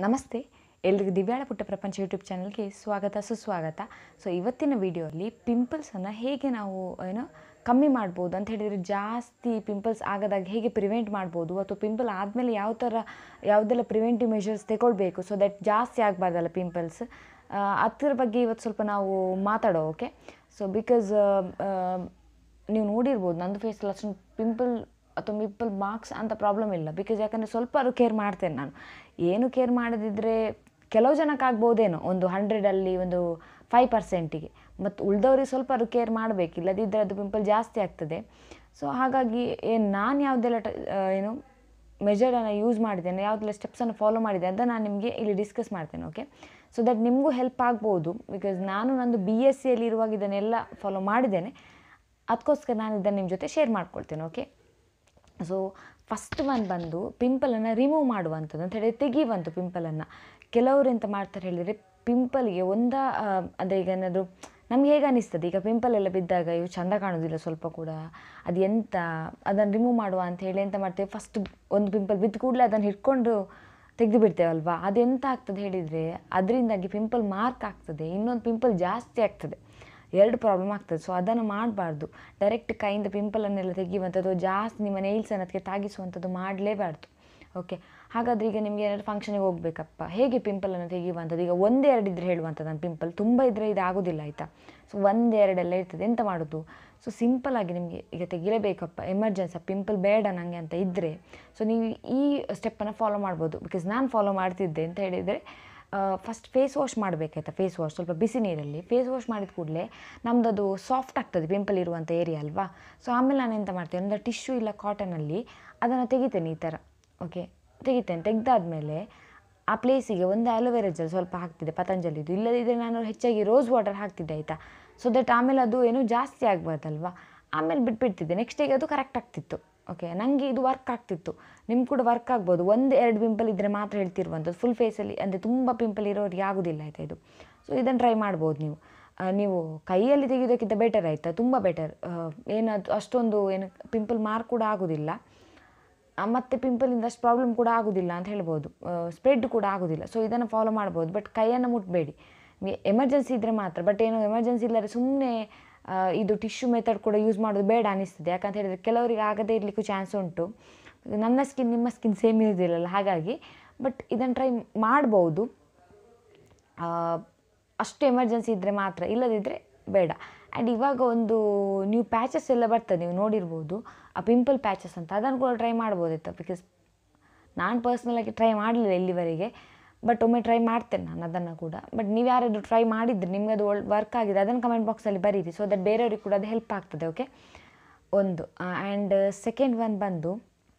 ನಮಸ್ತೆ ಎಲ್ರಿಗೂ ದಿವ್ಯಾಳ ಪುಟ್ಟ ಪ್ರಪಂಚ ಯೂಟ್ಯೂಬ್ ಚಾನಲ್ಗೆ ಸ್ವಾಗತ ಸುಸ್ವಾಗತ ಸೊ ಇವತ್ತಿನ ವಿಡಿಯೋಲಿ ಪಿಂಪಲ್ಸನ್ನು ಹೇಗೆ ನಾವು ಏನೋ ಕಮ್ಮಿ ಮಾಡ್ಬೋದು ಅಂತ ಹೇಳಿದರೆ ಜಾಸ್ತಿ ಪಿಂಪಲ್ಸ್ ಆಗದಾಗ ಹೇಗೆ ಪ್ರಿವೆಂಟ್ ಮಾಡ್ಬೋದು ಅಥವಾ ಪಿಂಪಲ್ ಆದಮೇಲೆ ಯಾವ ಥರ ಯಾವುದೆಲ್ಲ ಪ್ರಿವೆಂಟಿವ್ ಮೆಷರ್ಸ್ ತಗೊಳ್ಬೇಕು ಸೊ ದಟ್ ಜಾಸ್ತಿ ಆಗಬಾರ್ದಲ್ಲ ಪಿಂಪಲ್ಸ್ ಅದರ ಬಗ್ಗೆ ಇವತ್ತು ಸ್ವಲ್ಪ ನಾವು ಮಾತಾಡೋ ಓಕೆ ಸೊ ಬಿಕಾಸ್ ನೀವು ನೋಡಿರ್ಬೋದು ನಂದು ಫೇಸಲ್ಲಿ ಅಷ್ಟೊಂದು ಪಿಂಪಲ್ ಅಥವಾ ಪಿಂಪಲ್ ಮಾರ್ಕ್ಸ್ ಅಂತ ಪ್ರಾಬ್ಲಮ್ ಇಲ್ಲ ಬಿಕಾಸ್ ಯಾಕಂದರೆ ಸ್ವಲ್ಪ ಅದು ಕೇರ್ ಮಾಡ್ತೇನೆ ನಾನು ಏನು ಕೇರ್ ಮಾಡದಿದ್ದರೆ ಕೆಲವು ಜನಕ್ಕೆ ಆಗ್ಬೋದೇನೋ ಒಂದು ಹಂಡ್ರೆಡಲ್ಲಿ ಒಂದು ಫೈವ್ ಪರ್ಸೆಂಟಿಗೆ ಮತ್ತು ಉಳ್ದವ್ರಿಗೆ ಸ್ವಲ್ಪ ಅದು ಕೇರ್ ಮಾಡಬೇಕು ಇಲ್ಲದಿದ್ದರೆ ಅದು ಪಿಂಪಲ್ ಜಾಸ್ತಿ ಆಗ್ತದೆ ಸೊ ಹಾಗಾಗಿ ಏನು ನಾನು ಯಾವುದೆಲ್ಲ ಟ ಏನು ಮೆಜರನ್ನು ಯೂಸ್ ಮಾಡಿದ್ದೇನೆ ಯಾವುದೆಲ್ಲ ಸ್ಟೆಪ್ಸನ್ನು ಫಾಲೋ ಮಾಡಿದೆ ಅಂತ ನಾನು ನಿಮಗೆ ಇಲ್ಲಿ ಡಿಸ್ಕಸ್ ಮಾಡ್ತೇನೆ ಓಕೆ ಸೊ ದಟ್ ನಿಮಗೂ ಹೆಲ್ಪ್ ಆಗ್ಬೋದು ಬಿಕಾಸ್ ನಾನು ನಂದು ಬಿ ಎಸ್ ಸಿಯಲ್ಲಿ ಇರುವಾಗ ಇದನ್ನೆಲ್ಲ ಫಾಲೋ ಮಾಡಿದ್ದೇನೆ ಅದಕ್ಕೋಸ್ಕರ ನಾನು ಇದನ್ನು ನಿಮ್ಮ ಜೊತೆ ಶೇರ್ ಮಾಡ್ಕೊಳ್ತೇನೆ ಓಕೆ ಸೊ ಫಸ್ಟ್ ಒನ್ ಬಂದು ಪಿಂಪಲನ್ನು ರಿಮೂವ್ ಮಾಡುವಂಥದ್ದು ಅಂತ ಹೇಳಿದ್ರೆ ತೆಗೆಯುವಂಥ ಪಿಂಪಲನ್ನು ಕೆಲವರು ಎಂತ ಮಾಡ್ತಾರೆ ಹೇಳಿದರೆ ಪಿಂಪಲ್ಗೆ ಒಂದ ಅಂದರೆ ಈಗ ಏನಾದರೂ ನಮ್ಗೆ ಹೇಗೆ ಅನಿಸ್ತದೆ ಈಗ ಪಿಂಪಲ್ ಎಲ್ಲ ಬಿದ್ದಾಗ ಇವು ಚೆಂದ ಕಾಣೋದಿಲ್ಲ ಸ್ವಲ್ಪ ಕೂಡ ಅದು ಎಂತ ಅದನ್ನು ರಿಮೂವ್ ಮಾಡುವ ಅಂತ ಹೇಳಿ ಎಂತ ಮಾಡ್ತೇವೆ ಫಸ್ಟ್ ಒಂದು ಪಿಂಪಲ್ ಬಿದ್ದ ಕೂಡಲೇ ಅದನ್ನು ಹಿಡ್ಕೊಂಡು ತೆಗೆದು ಬಿಡ್ತೇವಲ್ವಾ ಅದೆಂತ ಆಗ್ತದೆ ಹೇಳಿದರೆ ಅದರಿಂದಾಗಿ ಪಿಂಪಲ್ ಮಾರ್ಕ್ ಆಗ್ತದೆ ಇನ್ನೊಂದು ಪಿಂಪಲ್ ಜಾಸ್ತಿ ಆಗ್ತದೆ ಎರಡು ಪ್ರಾಬ್ಲಮ್ ಆಗ್ತದೆ ಸೊ ಅದನ್ನು ಮಾಡಬಾರ್ದು ಡೈರೆಕ್ಟ್ ಕೈಯಿಂದ ಪಿಂಪಲನ್ನೆಲ್ಲ ತೆಗೆಯುವಂಥದ್ದು ಜಾಸ್ತಿ ನಿಮ್ಮ ನೈಲ್ಸನ್ನು ಅದಕ್ಕೆ ತಾಗಿಸುವಂಥದ್ದು ಮಾಡಲೇಬಾರ್ದು ಓಕೆ ಹಾಗಾದರೆ ಈಗ ನಿಮಗೆ ಏನಾದರೂ ಫಂಕ್ಷನಿಗೆ ಹೋಗಬೇಕಪ್ಪ ಹೇಗೆ ಪಿಂಪಲನ್ನು ತೆಗೆಯುವಂಥದ್ದು ಈಗ ಒಂದೇ ಎರಡು ಇದ್ದರೆ ಹೇಳುವಂಥದ್ದು ನಾನು ಪಿಂಪಲ್ ತುಂಬ ಇದ್ದರೆ ಇದು ಆಗೋದಿಲ್ಲ ಆಯಿತಾ ಸೊ ಒಂದೆರಡೆಲ್ಲ ಇರ್ತದೆ ಎಂತ ಮಾಡೋದು ಸೊ ಸಿಂಪಲಾಗಿ ನಿಮಗೆ ಈಗ ತೆಗಿಲೇಬೇಕಪ್ಪ ಎಮರ್ಜೆನ್ಸಿ ಪಿಂಪಲ್ ಬೇಡ ನನಗೆ ಅಂತ ಇದ್ದರೆ ಸೊ ನೀವು ಈ ಸ್ಟೆಪ್ಪನ್ನು ಫಾಲೋ ಮಾಡ್ಬೋದು ಬಿಕಾಸ್ ನಾನು ಫಾಲೋ ಮಾಡ್ತಿದ್ದೆ ಅಂತ ಹೇಳಿದರೆ ಫಸ್ಟ್ ಫೇಸ್ ವಾಶ್ ಮಾಡಬೇಕಾಯ್ತಾ ಫೇಸ್ ವಾಶ್ ಸ್ವಲ್ಪ ಬಿಸಿ ನೀರಲ್ಲಿ ಫೇಸ್ ವಾಶ್ ಮಾಡಿದ ಕೂಡಲೇ ನಮ್ಮದು ಅದು ಸಾಫ್ಟ್ ಆಗ್ತದೆ ಪಿಂಪಲ್ ಇರುವಂಥ ಏರಿಯಾ ಅಲ್ವಾ ಸೊ ಆಮೇಲೆ ನಾನು ಎಂತ ಮಾಡ್ತೇನೆ ಒಂದು ಟಿಶ್ಯೂ ಇಲ್ಲ ಕಾಟನಲ್ಲಿ ಅದನ್ನು ತೆಗಿತೇನೆ ಈ ಥರ ಓಕೆ ತೆಗಿತೇನೆ ತೆಗೆದಾದ್ಮೇಲೆ ಆ ಪ್ಲೇಸಿಗೆ ಒಂದು ಅಲೋವೆರಾ ಜೆಲ್ ಸ್ವಲ್ಪ ಹಾಕ್ತಿದ್ದೆ ಪತಂಜಲಿದು ಇಲ್ಲದಿದ್ದರೆ ನಾನು ಹೆಚ್ಚಾಗಿ ರೋಸ್ ವಾಟರ್ ಹಾಕ್ತಿದ್ದೆ ಆಯಿತಾ ಸೊ ದಟ್ ಆಮೇಲೆ ಅದು ಏನು ಜಾಸ್ತಿ ಆಗಬಾರ್ದಲ್ವಾ ಆಮೇಲೆ ಬಿಟ್ಬಿಡ್ತಿದ್ದೆ ನೆಕ್ಸ್ಟ್ ಡೇಗೆ ಅದು ಕರೆಕ್ಟ್ ಆಗ್ತಿತ್ತು ಓಕೆ ನನಗೆ ಇದು ವರ್ಕ್ ಆಗ್ತಿತ್ತು ನಿಮ್ಗೆ ಕೂಡ ವರ್ಕ್ ಆಗ್ಬೋದು ಒಂದು ಎರಡು ಪಿಂಪಲ್ ಇದ್ದರೆ ಮಾತ್ರ ಹೇಳ್ತಿರುವಂಥದ್ದು ಫುಲ್ ಫೇಸಲ್ಲಿ ಅಂದರೆ ತುಂಬ ಪಿಂಪಲ್ ಇರೋರಿಗೆ ಆಗೋದಿಲ್ಲ ಆಯಿತಾ ಇದು ಸೊ ಇದನ್ನು ಟ್ರೈ ಮಾಡ್ಬೋದು ನೀವು ನೀವು ಕೈಯಲ್ಲಿ ತೆಗೆಯೋದಕ್ಕಿಂತ ಬೆಟರ್ ಆಯಿತಾ ತುಂಬ ಬೆಟರ್ ಏನದು ಅಷ್ಟೊಂದು ಏನು ಪಿಂಪಲ್ ಮಾರ್ಕ್ ಕೂಡ ಆಗೋದಿಲ್ಲ ಮತ್ತು ಪಿಂಪಲಿಂದ ಅಷ್ಟು ಪ್ರಾಬ್ಲಮ್ ಕೂಡ ಆಗೋದಿಲ್ಲ ಅಂತ ಹೇಳ್ಬೋದು ಸ್ಪ್ರೆಡ್ ಕೂಡ ಆಗೋದಿಲ್ಲ ಸೊ ಇದನ್ನು ಫಾಲೋ ಮಾಡ್ಬೋದು ಬಟ್ ಕೈಯನ್ನು ಮುಟ್ಟಬೇಡಿ ಎಮರ್ಜೆನ್ಸಿ ಇದ್ದರೆ ಮಾತ್ರ ಬಟ್ ಏನು ಎಮರ್ಜೆನ್ಸಿ ಇಲ್ಲದೆ ಸುಮ್ಮನೆ ಇದು ಟಿಶ್ಯೂ ಮೆಥಡ್ ಕೂಡ ಯೂಸ್ ಮಾಡೋದು ಬೇಡ ಅನಿಸ್ತದೆ ಯಾಕಂತ ಹೇಳಿದರೆ ಕೆಲವರಿಗೆ ಆಗದೇ ಇರಲಿಕ್ಕೂ ಚಾನ್ಸ್ ಉಂಟು ನನ್ನ ಸ್ಕಿನ್ ನಿಮ್ಮ ಸ್ಕಿನ್ ಸೇಮ್ ಇರೋದಿಲ್ಲಲ್ಲ ಹಾಗಾಗಿ ಬಟ್ ಇದನ್ನು ಟ್ರೈ ಮಾಡ್ಬೋದು ಅಷ್ಟು ಎಮರ್ಜೆನ್ಸಿ ಇದ್ದರೆ ಮಾತ್ರ ಇಲ್ಲದಿದ್ದರೆ ಬೇಡ ಆ್ಯಂಡ್ ಇವಾಗ ಒಂದು ನ್ಯೂ ಪ್ಯಾಚಸ್ ಎಲ್ಲ ಬರ್ತದೆ ನೀವು ನೋಡಿರ್ಬೋದು ಆ ಪಿಂಪಲ್ ಪ್ಯಾಚಸ್ ಅಂತ ಅದನ್ನು ಕೂಡ ಟ್ರೈ ಮಾಡ್ಬೋದಿತ್ತು ಬಿಕಾಸ್ ನಾನು ಪರ್ಸ್ನಲಾಗಿ ಟ್ರೈ ಮಾಡಲಿಲ್ಲ ಇಲ್ಲಿವರೆಗೆ ಬಟ್ ಒಮ್ಮೆ ಟ್ರೈ ಮಾಡ್ತೇನೆ ನಾನು ಅದನ್ನು ಕೂಡ ಬಟ್ ನೀವು ಯಾರಾದರೂ ಟ್ರೈ ಮಾಡಿದರೆ ನಿಮಗೆ ಅದು ಒಳ್ಳೆ ವರ್ಕ್ ಆಗಿದೆ ಅದನ್ನು ಕಮೆಂಟ್ ಬಾಕ್ಸಲ್ಲಿ ಬರೀರಿ ಸೊ ದಟ್ ಬೇರೆಯವ್ರಿಗೆ ಕೂಡ ಅದು ಹೆಲ್ಪ್ ಆಗ್ತದೆ ಓಕೆ ಒಂದು ಆ್ಯಂಡ್ ಸೆಕೆಂಡ್ ಒನ್ ಬಂದು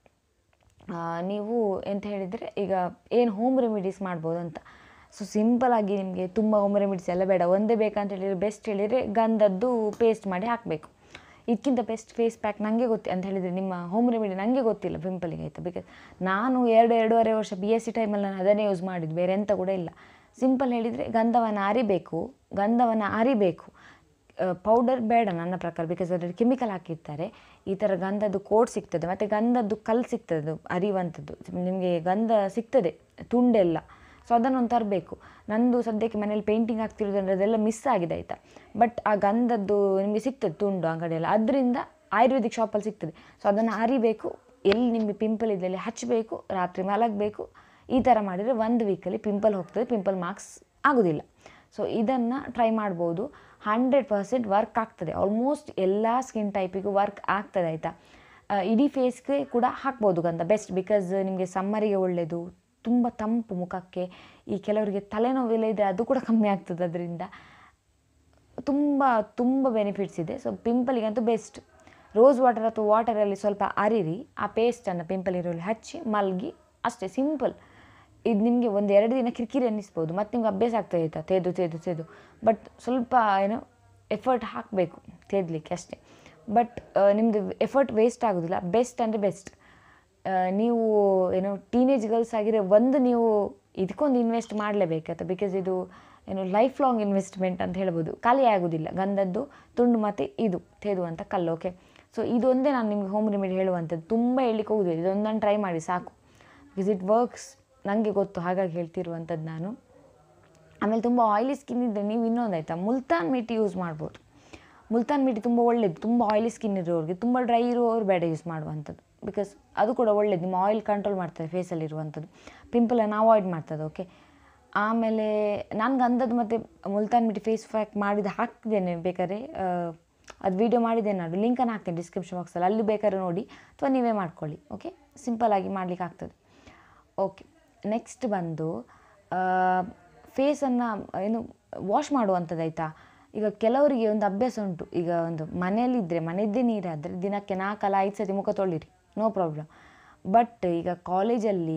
ನೀವು ಎಂತ ಹೇಳಿದರೆ ಈಗ ಏನು ಹೋಮ್ ರೆಮಿಡೀಸ್ ಮಾಡ್ಬೋದು ಅಂತ ಸೊ ಸಿಂಪಲಾಗಿ ನಿಮಗೆ ತುಂಬ ಹೋಮ್ ರೆಮಿಡೀಸ್ ಎಲ್ಲ ಬೇಡ ಒಂದೇ ಬೇಕಂತ ಹೇಳಿದರೆ ಬೆಸ್ಟ್ ಹೇಳಿದರೆ ಗಂಧದ್ದು ಪೇಸ್ಟ್ ಮಾಡಿ ಹಾಕಬೇಕು ಇದಕ್ಕಿಂತ ಬೆಸ್ಟ್ ಫೇಸ್ ಪ್ಯಾಕ್ ನನಗೆ ಗೊತ್ತಿ ಅಂತ ಹೇಳಿದರೆ ನಿಮ್ಮ ಹೋಮ್ ರೆಮಿಡಿ ನನಗೆ ಗೊತ್ತಿಲ್ಲ ಪಿಂಪಲಿಗೆ ಆಯಿತಾ ಬಿಕಾಸ್ ನಾನು ಎರಡು ಎರಡೂವರೆ ವರ್ಷ ಬಿ ಎಸ್ ಸಿ ಟೈಮಲ್ಲಿ ನಾನು ಅದನ್ನೇ ಯೂಸ್ ಮಾಡಿದ್ದು ಬೇರೆ ಎಂತ ಕೂಡ ಇಲ್ಲ ಸಿಂಪಲ್ ಹೇಳಿದರೆ ಗಂಧವನ್ನು ಅರಿಬೇಕು ಗಂಧವನ್ನು ಅರಿಬೇಕು ಪೌಡರ್ ಬೇಡ ನನ್ನ ಪ್ರಕಾರ ಬಿಕಾಸ್ ಅದರಲ್ಲಿ ಕೆಮಿಕಲ್ ಹಾಕಿರ್ತಾರೆ ಈ ಥರ ಗಂಧದ್ದು ಕೋಟ್ ಸಿಗ್ತದೆ ಮತ್ತು ಗಂಧದ್ದು ಕಲ್ಲು ಸಿಗ್ತದೆ ಅದು ಅರಿಯುವಂಥದ್ದು ನಿಮಗೆ ಗಂಧ ಸಿಗ್ತದೆ ತುಂಡೆಲ್ಲ ಸೊ ಅದನ್ನೊಂದು ತರಬೇಕು ನಂದು ಸದ್ಯಕ್ಕೆ ಮನೇಲಿ ಪೇಂಟಿಂಗ್ ಆಗ್ತಿರೋದಂದ್ರೆ ಅದೆಲ್ಲ ಮಿಸ್ ಆಗಿದೆ ಆಯಿತಾ ಬಟ್ ಆ ಗಂಧದ್ದು ನಿಮಗೆ ಸಿಗ್ತದೆ ತುಂಡು ಅಂಗಡಿಯೆಲ್ಲ ಅದರಿಂದ ಆಯುರ್ವೇದಿಕ್ ಶಾಪಲ್ಲಿ ಸಿಗ್ತದೆ ಸೊ ಅದನ್ನು ಅರಿಬೇಕು ಎಲ್ಲಿ ನಿಮಗೆ ಪಿಂಪಲ್ ಇದ್ದಲ್ಲಿ ಹಚ್ಚಬೇಕು ರಾತ್ರಿ ಮಲಗಬೇಕು ಈ ಥರ ಮಾಡಿದರೆ ಒಂದು ವೀಕಲ್ಲಿ ಪಿಂಪಲ್ ಹೋಗ್ತದೆ ಪಿಂಪಲ್ ಮಾರ್ಕ್ಸ್ ಆಗೋದಿಲ್ಲ ಸೊ ಇದನ್ನು ಟ್ರೈ ಮಾಡ್ಬೋದು ಹಂಡ್ರೆಡ್ ಪರ್ಸೆಂಟ್ ವರ್ಕ್ ಆಗ್ತದೆ ಆಲ್ಮೋಸ್ಟ್ ಎಲ್ಲ ಸ್ಕಿನ್ ಟೈಪಿಗೂ ವರ್ಕ್ ಆಗ್ತದೆ ಆಯಿತಾ ಇಡೀ ಫೇಸ್ಗೆ ಕೂಡ ಹಾಕ್ಬೋದು ಗಂಧ ಬೆಸ್ಟ್ ಬಿಕಾಸ್ ನಿಮಗೆ ಸಮ್ಮರಿಗೆ ಒಳ್ಳೆಯದು ತುಂಬ ತಂಪು ಮುಖಕ್ಕೆ ಈ ಕೆಲವರಿಗೆ ತಲೆನೋವೆಲ್ಲ ಇದ್ದರೆ ಅದು ಕೂಡ ಕಮ್ಮಿ ಆಗ್ತದೆ ಅದರಿಂದ ತುಂಬ ತುಂಬ ಬೆನಿಫಿಟ್ಸ್ ಇದೆ ಸೊ ಪಿಂಪಲಿಗಂತೂ ಬೆಸ್ಟ್ ರೋಸ್ ವಾಟರ್ ಅಥವಾ ವಾಟರಲ್ಲಿ ಸ್ವಲ್ಪ ಅರಿರಿ ಆ ಪೇಸ್ಟನ್ನು ಪಿಂಪಲ್ ಇರೋಲ್ಲಿ ಹಚ್ಚಿ ಮಲಗಿ ಅಷ್ಟೇ ಸಿಂಪಲ್ ಇದು ನಿಮಗೆ ಒಂದು ಎರಡು ದಿನ ಕಿರಿಕಿರಿ ಅನ್ನಿಸ್ಬೋದು ಮತ್ತು ನಿಮ್ಗೆ ಅಭ್ಯಾಸ ಆಗ್ತದೆ ಆಯಿತಾ ತೇದು ತೇದು ತೇದು ಬಟ್ ಸ್ವಲ್ಪ ಏನು ಎಫರ್ಟ್ ಹಾಕಬೇಕು ತೇದಲಿಕ್ಕೆ ಅಷ್ಟೇ ಬಟ್ ನಿಮ್ಮದು ಎಫರ್ಟ್ ವೇಸ್ಟ್ ಆಗೋದಿಲ್ಲ ಬೆಸ್ಟ್ ಅಂದರೆ ಬೆಸ್ಟ್ ನೀವು ಏನು ಟೀನೇಜ್ ಗರ್ಲ್ಸ್ ಆಗಿರೋ ಒಂದು ನೀವು ಇದಕ್ಕೊಂದು ಇನ್ವೆಸ್ಟ್ ಮಾಡಲೇಬೇಕಾಯ್ತು ಬಿಕಾಸ್ ಇದು ಏನು ಲೈಫ್ ಲಾಂಗ್ ಇನ್ವೆಸ್ಟ್ಮೆಂಟ್ ಅಂತ ಹೇಳ್ಬೋದು ಖಾಲಿ ಆಗೋದಿಲ್ಲ ಗಂಧದ್ದು ತುಂಡು ಮತ್ತು ಇದು ತೇದುವಂಥ ಕಲ್ಲು ಓಕೆ ಸೊ ಇದೊಂದೇ ನಾನು ನಿಮಗೆ ಹೋಮ್ ರೆಮಿಡಿ ಹೇಳುವಂಥದ್ದು ತುಂಬ ಹೇಳಲಿಕ್ಕೆ ಹೋಗೋದಿಲ್ಲ ಇದೊಂದನ್ನು ಟ್ರೈ ಮಾಡಿ ಸಾಕು ಬಿಕಾಸ್ ಇಟ್ ವರ್ಕ್ಸ್ ನನಗೆ ಗೊತ್ತು ಹಾಗಾಗಿ ಹೇಳ್ತಿರುವಂಥದ್ದು ನಾನು ಆಮೇಲೆ ತುಂಬ ಆಯಿಲಿ ಸ್ಕಿನ್ ಇದ್ದರೆ ನೀವು ಇನ್ನೊಂದು ಆಯಿತಾ ಮುಲ್ತಾನ್ ಮಿಟ್ಟಿ ಯೂಸ್ ಮಾಡ್ಬೋದು ಮುಲ್ತಾನ್ ಮಿಟ್ಟಿ ತುಂಬ ಒಳ್ಳೇದು ತುಂಬ ಆಯಿಲಿ ಸ್ಕಿನ್ ಇರೋರಿಗೆ ತುಂಬ ಡ್ರೈ ಇರುವವರು ಬೇಡ ಯೂಸ್ ಮಾಡುವಂಥದ್ದು ಬಿಕಾಸ್ ಅದು ಕೂಡ ಒಳ್ಳೇದು ನಿಮ್ಮ ಆಯಿಲ್ ಕಂಟ್ರೋಲ್ ಮಾಡ್ತದೆ ಫೇಸಲ್ಲಿ ಇರುವಂಥದ್ದು ಪಿಂಪಲನ್ನು ಅವಾಯ್ಡ್ ಮಾಡ್ತದೆ ಓಕೆ ಆಮೇಲೆ ನನಗೆ ಅಂದದ್ದು ಮತ್ತು ಮುಲ್ತಾನ್ ಮಿಟ್ಟಿ ಫೇಸ್ ಪ್ಯಾಕ್ ಮಾಡಿದ ಹಾಕ್ತಿದ್ದೇನೆ ಬೇಕಾದ್ರೆ ಅದು ವೀಡಿಯೋ ಮಾಡಿದ್ದೇನೆ ನಾನು ಲಿಂಕನ್ನು ಹಾಕ್ತೇನೆ ಡಿಸ್ಕ್ರಿಪ್ಷನ್ ಬಾಕ್ಸಲ್ಲಿ ಅಲ್ಲಿ ಬೇಕಾದ್ರೆ ನೋಡಿ ಅಥವಾ ನೀವೇ ಮಾಡ್ಕೊಳ್ಳಿ ಓಕೆ ಸಿಂಪಲ್ಲಾಗಿ ಮಾಡಲಿಕ್ಕೆ ಆಗ್ತದೆ ಓಕೆ ನೆಕ್ಸ್ಟ್ ಬಂದು ಫೇಸನ್ನು ಏನು ವಾಶ್ ಮಾಡುವಂಥದ್ದು ಆಯಿತಾ ಈಗ ಕೆಲವರಿಗೆ ಒಂದು ಅಭ್ಯಾಸ ಉಂಟು ಈಗ ಒಂದು ಮನೆಯಲ್ಲಿದ್ದರೆ ಮನೆಯದ್ದೇ ನೀರಾದರೆ ದಿನಕ್ಕೆ ನಾಲ್ಕಲ್ಲ ಐದು ಸತಿ ಮುಖ ತೊಳಿರಿ ನೋ ಪ್ರಾಬ್ಲಮ್ ಬಟ್ ಈಗ ಕಾಲೇಜಲ್ಲಿ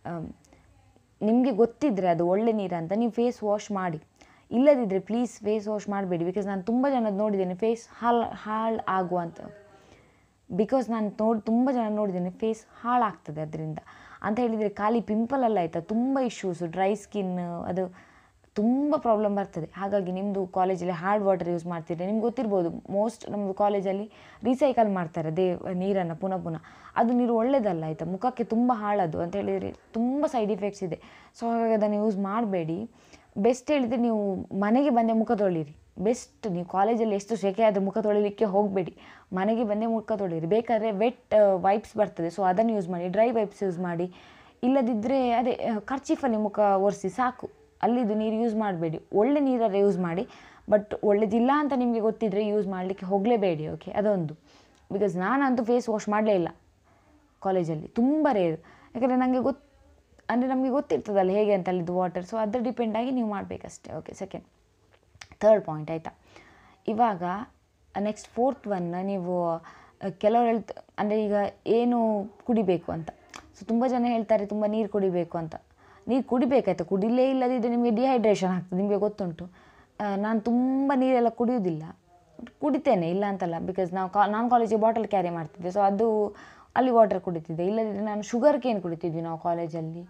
ನಿಮಗೆ ಗೊತ್ತಿದ್ದರೆ ಅದು ಒಳ್ಳೆ ನೀರಂತ ನೀವು ಫೇಸ್ ವಾಶ್ ಮಾಡಿ ಇಲ್ಲದಿದ್ದರೆ ಪ್ಲೀಸ್ ಫೇಸ್ ವಾಶ್ ಮಾಡಬೇಡಿ ಬಿಕಾಸ್ ನಾನು ತುಂಬ ಜನದ್ದು ನೋಡಿದ್ದೇನೆ ಫೇಸ್ ಹಾಳು ಹಾಳು ಆಗುವಂಥ ಬಿಕಾಸ್ ನಾನು ನೋಡಿ ತುಂಬ ಜನ ನೋಡಿದ್ದೇನೆ ಫೇಸ್ ಹಾಳಾಗ್ತದೆ ಅದರಿಂದ ಅಂತ ಹೇಳಿದರೆ ಖಾಲಿ ಪಿಂಪಲ್ ಅಲ್ಲ ಆಯಿತಾ ತುಂಬ ಇಶ್ಯೂಸು ಡ್ರೈ ಸ್ಕಿನ್ ಅದು ತುಂಬ ಪ್ರಾಬ್ಲಮ್ ಬರ್ತದೆ ಹಾಗಾಗಿ ನಿಮ್ಮದು ಕಾಲೇಜಲ್ಲಿ ಹಾರ್ಡ್ ವಾಟರ್ ಯೂಸ್ ಮಾಡ್ತಿದ್ರೆ ನಿಮ್ಗೆ ಗೊತ್ತಿರ್ಬೋದು ಮೋಸ್ಟ್ ನಮ್ಮದು ಕಾಲೇಜಲ್ಲಿ ರೀಸೈಕಲ್ ಮಾಡ್ತಾರೆ ಅದೇ ನೀರನ್ನು ಪುನಃ ಪುನಃ ಅದು ನೀರು ಒಳ್ಳೆಯದಲ್ಲ ಆಯಿತಾ ಮುಖಕ್ಕೆ ತುಂಬ ಹಾಳದು ಅಂತ ಹೇಳಿದರೆ ತುಂಬ ಸೈಡ್ ಇಫೆಕ್ಟ್ಸ್ ಇದೆ ಸೊ ಹಾಗಾಗಿ ಅದನ್ನು ಯೂಸ್ ಮಾಡಬೇಡಿ ಬೆಸ್ಟ್ ಹೇಳಿದರೆ ನೀವು ಮನೆಗೆ ಬಂದೇ ಮುಖ ತೊಳಿರಿ ಬೆಸ್ಟ್ ನೀವು ಕಾಲೇಜಲ್ಲಿ ಎಷ್ಟು ಸೆಕೆ ಆದರೂ ಮುಖ ತೊಳಿಲಿಕ್ಕೆ ಹೋಗಬೇಡಿ ಮನೆಗೆ ಬಂದೇ ಮುಖ ತೊಳಿರಿ ಬೇಕಾದರೆ ವೆಟ್ ವೈಪ್ಸ್ ಬರ್ತದೆ ಸೊ ಅದನ್ನು ಯೂಸ್ ಮಾಡಿ ಡ್ರೈ ವೈಪ್ಸ್ ಯೂಸ್ ಮಾಡಿ ಇಲ್ಲದಿದ್ದರೆ ಅದೇ ಖರ್ಚೀಫಲ್ಲಿ ಮುಖ ಒರೆಸಿ ಸಾಕು ಅಲ್ಲಿದ್ದು ನೀರು ಯೂಸ್ ಮಾಡಬೇಡಿ ಒಳ್ಳೆ ನೀರಾದ್ರೆ ಯೂಸ್ ಮಾಡಿ ಬಟ್ ಒಳ್ಳೇದಿಲ್ಲ ಅಂತ ನಿಮಗೆ ಗೊತ್ತಿದ್ದರೆ ಯೂಸ್ ಮಾಡಲಿಕ್ಕೆ ಹೋಗಲೇಬೇಡಿ ಓಕೆ ಅದೊಂದು ಬಿಕಾಸ್ ನಾನಂತೂ ಫೇಸ್ ವಾಶ್ ಮಾಡಲೇ ಇಲ್ಲ ಕಾಲೇಜಲ್ಲಿ ತುಂಬ ರೇರ್ ಯಾಕಂದರೆ ನನಗೆ ಗೊತ್ತು ಅಂದರೆ ನಮಗೆ ಗೊತ್ತಿರ್ತದಲ್ಲ ಹೇಗೆ ಅಂತ ಅಲ್ಲಿದ್ದು ವಾಟರ್ ಸೊ ಅದ್ರ ಡಿಪೆಂಡಾಗಿ ನೀವು ಮಾಡಬೇಕಷ್ಟೇ ಓಕೆ ಸೆಕೆಂಡ್ ಥರ್ಡ್ ಪಾಯಿಂಟ್ ಆಯಿತಾ ಇವಾಗ ನೆಕ್ಸ್ಟ್ ಫೋರ್ತ್ ಒನ್ ನೀವು ಕೆಲವರು ಹೇಳ್ತ ಅಂದರೆ ಈಗ ಏನು ಕುಡಿಬೇಕು ಅಂತ ಸೊ ತುಂಬ ಜನ ಹೇಳ್ತಾರೆ ತುಂಬ ನೀರು ಕುಡಿಬೇಕು ಅಂತ ನೀರು ಕುಡಿಬೇಕಾಯ್ತು ಕುಡಿಲೇ ಇಲ್ಲದಿದ್ದರೆ ನಿಮಗೆ ಡಿಹೈಡ್ರೇಷನ್ ಆಗ್ತದೆ ನಿಮಗೆ ಗೊತ್ತುಂಟು ನಾನು ತುಂಬ ನೀರೆಲ್ಲ ಕುಡಿಯೋದಿಲ್ಲ ಕುಡಿತೇನೆ ಇಲ್ಲ ಅಂತಲ್ಲ ಬಿಕಾಸ್ ನಾವು ಕಾ ನಾನು ಕಾಲೇಜಿಗೆ ಬಾಟಲ್ ಕ್ಯಾರಿ ಮಾಡ್ತಿದ್ದೆ ಸೊ ಅದು ಅಲ್ಲಿ ವಾಟರ್ ಕುಡಿತಿದ್ದೆ ಇಲ್ಲದಿದ್ದರೆ ನಾನು ಶುಗರ್ ಕೇನ್ ಕುಡಿತಿದ್ವಿ ನಾವು ಕಾಲೇಜಲ್ಲಿ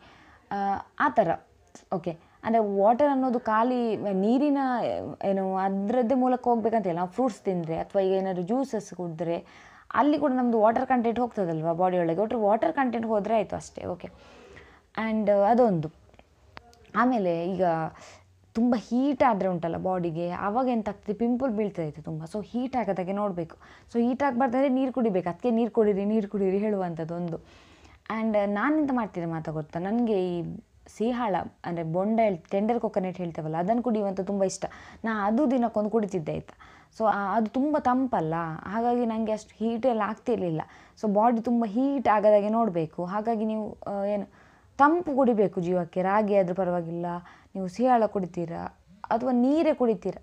ಆ ಥರ ಓಕೆ ಅಂದರೆ ವಾಟರ್ ಅನ್ನೋದು ಖಾಲಿ ನೀರಿನ ಏನು ಅದರದ್ದೇ ಮೂಲಕ ಹೋಗ್ಬೇಕಂತಿಲ್ಲ ನಾವು ಫ್ರೂಟ್ಸ್ ತಿಂದರೆ ಅಥವಾ ಈಗ ಏನಾದರೂ ಜ್ಯೂಸಸ್ ಕುಡಿದ್ರೆ ಅಲ್ಲಿ ಕೂಡ ನಮ್ಮದು ವಾಟರ್ ಕಂಟೆಂಟ್ ಹೋಗ್ತದಲ್ವ ಬಾಡಿ ಒಳಗೆ ಒಟ್ಟು ವಾಟರ್ ಕಂಟೆಂಟ್ ಹೋದರೆ ಆಯಿತು ಅಷ್ಟೇ ಓಕೆ ಆ್ಯಂಡ್ ಅದೊಂದು ಆಮೇಲೆ ಈಗ ತುಂಬ ಹೀಟ್ ಆದರೆ ಉಂಟಲ್ಲ ಬಾಡಿಗೆ ಆವಾಗ ಎಂತ ಆಗ್ತದೆ ಪಿಂಪಲ್ ಬೀಳ್ತಾ ಇತ್ತು ತುಂಬ ಸೊ ಹೀಟ್ ಆಗೋದಾಗೆ ನೋಡಬೇಕು ಸೊ ಹೀಟ್ ಆಗಬಾರ್ದಂದ್ರೆ ನೀರು ಕುಡಿಬೇಕು ಅದಕ್ಕೆ ನೀರು ಕುಡೀರಿ ನೀರು ಕುಡೀರಿ ಹೇಳುವಂಥದ್ದು ಒಂದು ಆ್ಯಂಡ್ ನಾನೆಂತ ಮಾಡ್ತೀನಿ ಮಾತಾ ಗೊತ್ತಾ ನನಗೆ ಈ ಸಿಹಾಳ ಅಂದರೆ ಬೊಂಡ ಹೇಳ್ ಟೆಂಡರ್ ಕೊಕೊನೆಟ್ ಹೇಳ್ತೇವಲ್ಲ ಅದನ್ನು ಕುಡಿಯುವಂಥ ತುಂಬ ಇಷ್ಟ ನಾ ಅದು ದಿನಕ್ಕೊಂದು ಕುಡಿತಿದ್ದೆ ಆಯಿತಾ ಸೊ ಅದು ತುಂಬ ತಂಪಲ್ಲ ಹಾಗಾಗಿ ನನಗೆ ಅಷ್ಟು ಹೀಟ್ ಎಲ್ಲ ಆಗ್ತಿರ್ಲಿಲ್ಲ ಸೊ ಬಾಡಿ ತುಂಬ ಹೀಟ್ ಆಗದಾಗೆ ನೋಡಬೇಕು ಹಾಗಾಗಿ ನೀವು ಏನು ತಂಪು ಕುಡಿಬೇಕು ಜೀವಕ್ಕೆ ರಾಗಿ ಆದರೂ ಪರವಾಗಿಲ್ಲ ನೀವು ಸಿಯಾಳ ಕುಡಿತೀರಾ ಅಥವಾ ನೀರೇ ಕುಡಿತೀರಾ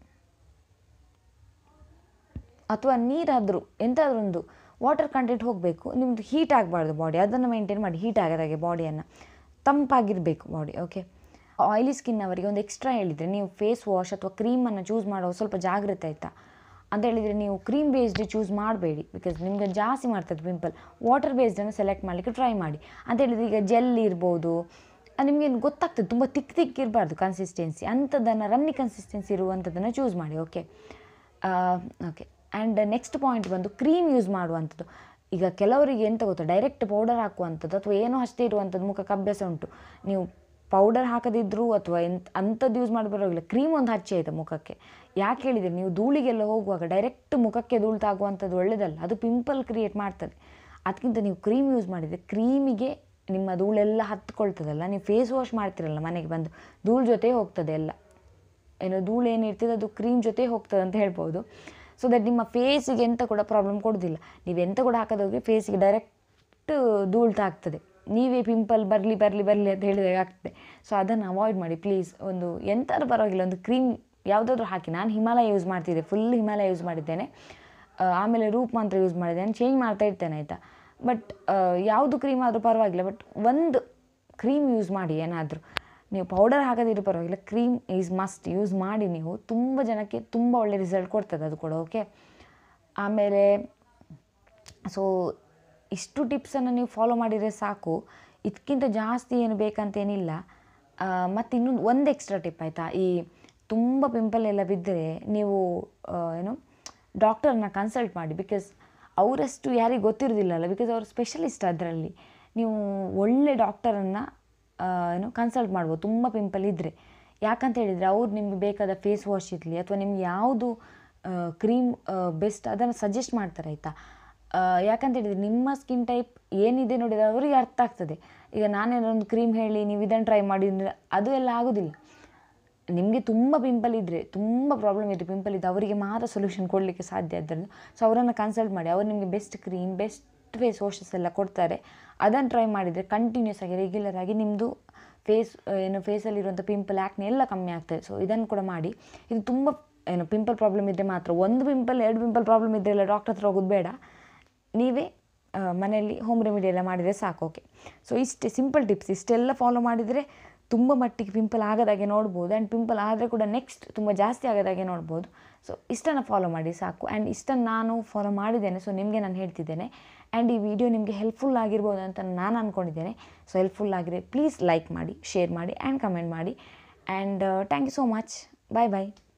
ಅಥವಾ ನೀರಾದರೂ ಎಂತಾದರೂ ಒಂದು ವಾಟರ್ ಕಂಟೆಂಟ್ ಹೋಗಬೇಕು ನಿಮ್ಮದು ಹೀಟ್ ಆಗಬಾರ್ದು ಬಾಡಿ ಅದನ್ನು ಮೇಂಟೈನ್ ಮಾಡಿ ಹೀಟ್ ಆಗದಾಗೆ ಬಾಡಿಯನ್ನು ತಂಪಾಗಿರಬೇಕು ಬಾಡಿ ಓಕೆ ಆಯಿಲಿ ಸ್ಕಿನ್ ಅವರಿಗೆ ಒಂದು ಎಕ್ಸ್ಟ್ರಾ ಹೇಳಿದರೆ ನೀವು ಫೇಸ್ ವಾಶ್ ಅಥವಾ ಕ್ರೀಮನ್ನು ಚೂಸ್ ಮಾಡೋ ಸ್ವಲ್ಪ ಜಾಗ್ರತೆ ಆಯಿತಾ ಅಂತ ಹೇಳಿದರೆ ನೀವು ಕ್ರೀಮ್ ಬೇಸ್ಡ್ ಚೂಸ್ ಮಾಡಬೇಡಿ ಬಿಕಾಸ್ ನಿಮಗೆ ಜಾಸ್ತಿ ಮಾಡ್ತದೆ ಪಿಂಪಲ್ ವಾಟರ್ ಬೇಸ್ಡನ್ನು ಸೆಲೆಕ್ಟ್ ಮಾಡಲಿಕ್ಕೆ ಟ್ರೈ ಮಾಡಿ ಅಂತ ಹೇಳಿದರೆ ಈಗ ಜೆಲ್ ಇರ್ಬೋದು ನಿಮಗೆ ಗೊತ್ತಾಗ್ತದೆ ತುಂಬ ತಿಕ್ ತಿಕ್ ಇರಬಾರ್ದು ಕನ್ಸಿಸ್ಟೆನ್ಸಿ ಅಂಥದ್ದನ್ನು ರನ್ನಿ ಕನ್ಸಿಸ್ಟೆನ್ಸಿ ಇರುವಂಥದ್ದನ್ನು ಚೂಸ್ ಮಾಡಿ okay okay and next point ಬಂದು ಕ್ರೀಮ್ ಯೂಸ್ ಮಾಡುವಂಥದ್ದು ಈಗ ಕೆಲವರಿಗೆ ಎಂತ ಗೊತ್ತಾ ಡೈರೆಕ್ಟ್ ಪೌಡರ್ ಹಾಕುವಂಥದ್ದು ಅಥವಾ ಏನೋ ಅಷ್ಟೇ ಇರುವಂಥದ್ದು ಮುಖಕ್ಕೆ ಅಭ್ಯಾಸ ಉಂಟು ನೀವು ಪೌಡರ್ ಹಾಕದಿದ್ದರೂ ಅಥವಾ ಎಂತ ಅಂಥದ್ದು ಯೂಸ್ ಮಾಡಿ ಬರೋಗಿಲ್ಲ ಕ್ರೀಮ್ ಒಂದು ಹಚ್ಚಿ ಆಯಿತು ಮುಖಕ್ಕೆ ಯಾಕೆ ಹೇಳಿದರೆ ನೀವು ಧೂಳಿಗೆಲ್ಲ ಹೋಗುವಾಗ ಡೈರೆಕ್ಟ್ ಮುಖಕ್ಕೆ ಧೂಳು ತಾಗುವಂಥದ್ದು ಒಳ್ಳೆಯದಲ್ಲ ಅದು ಪಿಂಪಲ್ ಕ್ರಿಯೇಟ್ ಮಾಡ್ತದೆ ಅದಕ್ಕಿಂತ ನೀವು ಕ್ರೀಮ್ ಯೂಸ್ ಮಾಡಿದರೆ ಕ್ರೀಮಿಗೆ ನಿಮ್ಮ ಧೂಳೆಲ್ಲ ಹತ್ಕೊಳ್ತದಲ್ಲ ನೀವು ಫೇಸ್ ವಾಶ್ ಮಾಡ್ತಿರಲ್ಲ ಮನೆಗೆ ಬಂದು ಧೂಳು ಜೊತೆ ಹೋಗ್ತದೆ ಎಲ್ಲ ಏನೋ ಧೂಳು ಏನಿರ್ತದೆ ಅದು ಕ್ರೀಮ್ ಜೊತೆ ಹೋಗ್ತದೆ ಅಂತ ಹೇಳ್ಬೋದು ಸೊ ದಟ್ ನಿಮ್ಮ ಫೇಸಿಗೆ ಎಂತ ಕೂಡ ಪ್ರಾಬ್ಲಮ್ ಕೊಡೋದಿಲ್ಲ ನೀವು ಎಂತ ಕೂಡ ಹಾಕೋದೋಗಿ ಫೇಸಿಗೆ ಡೈರೆಕ್ಟ್ ಧೂಳು ತಾಗ್ತದೆ ನೀವೇ ಪಿಂಪಲ್ ಬರಲಿ ಬರಲಿ ಬರಲಿ ಅಂತ ಹೇಳಿದಾಗ ಆಗ್ತದೆ ಸೊ ಅದನ್ನು ಅವಾಯ್ಡ್ ಮಾಡಿ ಪ್ಲೀಸ್ ಒಂದು ಎಂಥಾದ್ರೂ ಪರವಾಗಿಲ್ಲ ಒಂದು ಕ್ರೀಮ್ ಯಾವುದಾದ್ರೂ ಹಾಕಿ ನಾನು ಹಿಮಾಲಯ ಯೂಸ್ ಮಾಡ್ತಿದ್ದೆ ಫುಲ್ ಹಿಮಾಲಯ ಯೂಸ್ ಮಾಡಿದ್ದೇನೆ ಆಮೇಲೆ ರೂಪ್ ಮಂತ್ರ ಯೂಸ್ ಮಾಡಿದ್ದೇನೆ ಚೇಂಜ್ ಮಾಡ್ತಾ ಇರ್ತೇನೆ ಆಯಿತಾ ಬಟ್ ಯಾವುದು ಕ್ರೀಮ್ ಆದರೂ ಪರವಾಗಿಲ್ಲ ಬಟ್ ಒಂದು ಕ್ರೀಮ್ ಯೂಸ್ ಮಾಡಿ ಏನಾದರೂ ನೀವು ಪೌಡರ್ ಹಾಕೋದಿರೋ ಪರವಾಗಿಲ್ಲ ಕ್ರೀಮ್ ಈಸ್ ಮಸ್ಟ್ ಯೂಸ್ ಮಾಡಿ ನೀವು ತುಂಬ ಜನಕ್ಕೆ ತುಂಬ ಒಳ್ಳೆ ರಿಸಲ್ಟ್ ಕೊಡ್ತದೆ ಅದು ಕೂಡ ಓಕೆ ಆಮೇಲೆ ಸೊ ಇಷ್ಟು ಟಿಪ್ಸನ್ನು ನೀವು ಫಾಲೋ ಮಾಡಿದರೆ ಸಾಕು ಇದಕ್ಕಿಂತ ಜಾಸ್ತಿ ಏನು ಬೇಕಂತೇನಿಲ್ಲ ಮತ್ತು ಇನ್ನೊಂದು ಒಂದು ಎಕ್ಸ್ಟ್ರಾ ಟಿಪ್ ಆಯಿತಾ ಈ ತುಂಬ ಪಿಂಪಲ್ ಎಲ್ಲ ಬಿದ್ದರೆ ನೀವು ಏನು ಡಾಕ್ಟರ್ನ ಕನ್ಸಲ್ಟ್ ಮಾಡಿ ಬಿಕಾಸ್ ಅವರಷ್ಟು ಯಾರಿಗೆ ಗೊತ್ತಿರೋದಿಲ್ಲಲ್ಲ ಬಿಕಾಸ್ ಅವರು ಸ್ಪೆಷಲಿಸ್ಟ್ ಅದರಲ್ಲಿ ನೀವು ಒಳ್ಳೆ ಡಾಕ್ಟರನ್ನು ಏನು ಕನ್ಸಲ್ಟ್ ಮಾಡ್ಬೋದು ತುಂಬ ಪಿಂಪಲ್ ಇದ್ದರೆ ಯಾಕಂತ ಹೇಳಿದರೆ ಅವ್ರು ನಿಮಗೆ ಬೇಕಾದ ಫೇಸ್ ವಾಶ್ ಇರಲಿ ಅಥವಾ ನಿಮ್ಗೆ ಯಾವುದು ಕ್ರೀಮ್ ಬೆಸ್ಟ್ ಅದನ್ನು ಸಜೆಸ್ಟ್ ಮಾಡ್ತಾರೆ ಆಯಿತಾ ಯಾಕಂತ ಹೇಳಿದರೆ ನಿಮ್ಮ ಸ್ಕಿನ್ ಟೈಪ್ ಏನಿದೆ ನೋಡಿದರೆ ಅವರಿಗೆ ಅರ್ಥ ಆಗ್ತದೆ ಈಗ ನಾನೇನೋ ಒಂದು ಕ್ರೀಮ್ ಹೇಳಿ ನೀವು ಇದನ್ನು ಟ್ರೈ ಮಾಡಿದ್ರೆ ಅದು ಎಲ್ಲ ಆಗೋದಿಲ್ಲ ನಿಮಗೆ ತುಂಬ ಪಿಂಪಲ್ ಇದ್ದರೆ ತುಂಬ ಪ್ರಾಬ್ಲಮ್ ಇದೆ ಪಿಂಪಲ್ ಇದ್ದರೆ ಅವರಿಗೆ ಮಾತ್ರ ಸೊಲ್ಯೂಷನ್ ಕೊಡಲಿಕ್ಕೆ ಸಾಧ್ಯ ಆದ್ದರಿಂದ ಸೊ ಅವರನ್ನು ಕನ್ಸಲ್ಟ್ ಮಾಡಿ ಅವರು ನಿಮಗೆ best cream best face washes ಎಲ್ಲ ಕೊಡ್ತಾರೆ ಅದನ್ನು ಟ್ರೈ ಮಾಡಿದರೆ ಕಂಟಿನ್ಯೂಸ್ ಆಗಿ ರೆಗ್ಯುಲರ್ ಆಗಿ ನಿಮ್ಮದು ಫೇಸ್ ಏನು ಫೇಸಲ್ಲಿರುವಂಥ ಪಿಂಪಲ್ ಆ್ಯಕ್ನೆ ಎಲ್ಲ ಕಮ್ಮಿ ಆಗ್ತದೆ ಸೊ ಇದನ್ನು ಕೂಡ ಮಾಡಿ ಇದು ತುಂಬ ಏನು ಪಿಂಪಲ್ ಪ್ರಾಬ್ಲಮ್ ಇದ್ದರೆ ಮಾತ್ರ ಒಂದು ಪಿಂಪಲ್ ಎರಡು ಪಿಂಪಲ್ ಪ್ರಾಬ್ಲಮ್ ಇದ್ದರೆ ಎಲ್ಲ ಡಾಕ್ಟರ್ ಹತ್ರ ಹೋಗೋದು ಬೇಡ ನೀವೇ ಆ, ಮನೆಯಲ್ಲಿ ಹೋಮ್ ರೆಮಿಡಿ ಎಲ್ಲ ಮಾಡಿದರೆ ಸಾಕು ಓಕೆ ಸೊ ಇಷ್ಟೇ ಸಿಂಪಲ್ ಟಿಪ್ಸ್ ಇಷ್ಟೆಲ್ಲ ಫಾಲೋ ಮಾಡಿದರೆ ತುಂಬ ಮಟ್ಟಿಗೆ ಪಿಂಪಲ್ ಆಗದಾಗೆ ನೋಡ್ಬೋದು ಆ್ಯಂಡ್ ಪಿಂಪಲ್ ಆದರೆ ಕೂಡ ನೆಕ್ಸ್ಟ್ ತುಂಬ ಜಾಸ್ತಿ ಆಗದಾಗೆ ನೋಡ್ಬೋದು ಸೊ ಇಷ್ಟನ್ನು ಫಾಲೋ ಮಾಡಿ ಸಾಕು ಆ್ಯಂಡ್ ಇಷ್ಟನ್ನು ನಾನು ಫಾಲೋ ಮಾಡಿದ್ದೇನೆ ಸೊ ನಿಮಗೆ ನಾನು ಹೇಳ್ತಿದ್ದೇನೆ ಆ್ಯಂಡ್ ಈ ವಿಡಿಯೋ ನಿಮಗೆ ಹೆಲ್ಪ್ಫುಲ್ ಆಗಿರ್ಬೋದು ಅಂತ ನಾನು ಅಂದ್ಕೊಂಡಿದ್ದೇನೆ ಸೊ ಹೆಲ್ಪ್ಫುಲ್ ಆಗಿದ್ರೆ ಪ್ಲೀಸ್ ಲೈಕ್ ಮಾಡಿ ಶೇರ್ ಮಾಡಿ ಆ್ಯಂಡ್ ಕಮೆಂಟ್ ಮಾಡಿ and thank you so much bye bye